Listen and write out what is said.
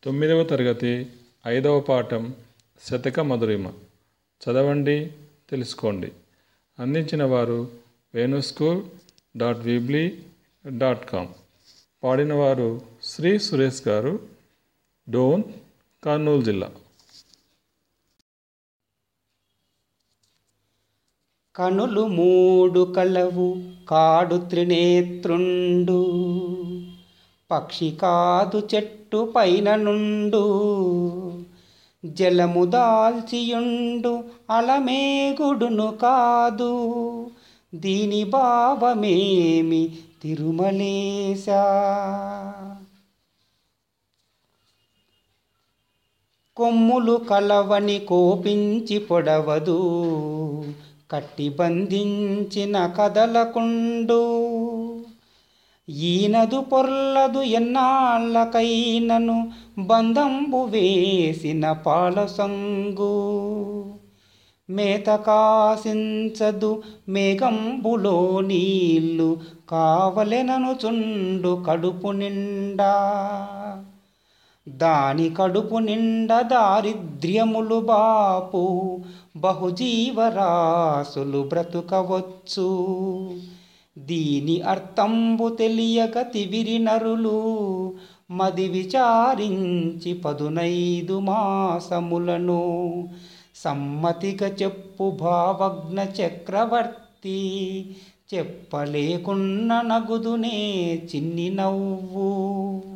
తొమ్మిదవ తరగతి ఐదవ పాఠం శతక మధురిమ చదవండి తెలుసుకోండి అందించిన వారు Venu school dot weebly dot com పాడినవారు శ్రీ సురేష్ గారు డోన్ కర్నూలు జిల్లా కనులు మూడు కలవు కాడు త్రినేత్రుండు పక్షి కాదు చెట్టు పైన నుండు జలము దాల్చియుండు అలమేగుడును కాదు దీని భావమేమి తిరుమలేశా కొమ్ములు కలవని కోపించి పొడవదు కట్టి బంధించిన కదలకుండు ఈనదు పొర్లదు ఎన్నాళ్ళకైనను బంధంబు వేసిన పాలసంగు మేత కాసించదు మేఘంబులో నీళ్ళు కావలెనను చుండు కడుపు నిండా దాని కడుపు నిండా దారిద్ర్యములు బాపు బహుజీవరాశులు బ్రతుకవచ్చు దీని అర్థంబు తెలియక తివిరి నరులు మది విచారించి పదునైదు మాసములను సమ్మతిగా చెప్పు భావజ్ఞ చక్రవర్తి చెప్పలేకున్న నగుదునే చిన్ని నవ్వు